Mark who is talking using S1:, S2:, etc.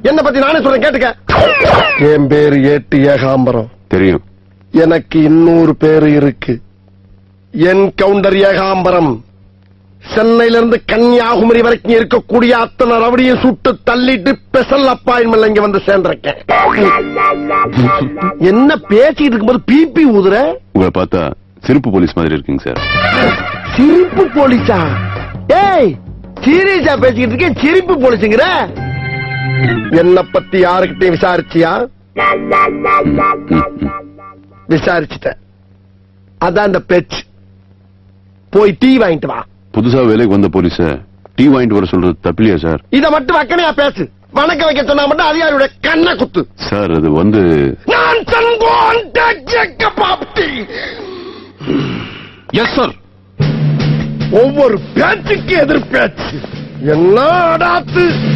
S1: என்ன பத்தி நானே சொல்றேன் கேட்டுக்க என் பேரு ஏட்டு ஏகாம்பரம்
S2: தெரியும்
S1: எனக்கு இன்னொரு பேரு இருக்கு என் கவுண்டர் ஏகாம்பரம் சென்னையில இருந்து கன்னியாகுமரி வரைக்கும் இருக்கக்கூடிய அத்தனை ரவடியும் சுட்டு தள்ளிட்டு ஸ்பெஷல் அப்பாயின்மெண்ட் இங்க வந்து சேர்ந்திருக்கேன் என்ன பேசிட்டு இருக்கும்போது பிபி ஊதுற
S2: உங்களை பார்த்தா சிறப்பு போலீஸ் மாதிரி இருக்கீங்க சார்
S1: சிரிப்பு போலீஸா ஏய் சீரியஸா பேசிக்கிட்டு இருக்கேன் சிரிப்பு போலீஸுங்கிற என்ன பத்தி யாருக்கிட்டையும் விசாரிச்சியா விசாரிச்சுட்டேன் அதான் இந்த பேச்சு போய் டீ வாங்கிட்டு வா
S2: புதுசா வேலைக்கு வந்த போலீஸ டீ வாங்கிட்டு வர சொல்றது தப்பில்லையா சார்
S1: இத மட்டும் வக்கனையா பேசு வணக்கம் வைக்க சொன்னா மட்டும் அதிகாரியோட கண்ணை குத்து
S2: சார் அது வந்து
S1: நான் தங்கோன் பாப்டி
S2: எஸ் சார்
S1: ஒவ்வொரு பேச்சுக்கு எதிர் பேச்சு என்ன அடாத்து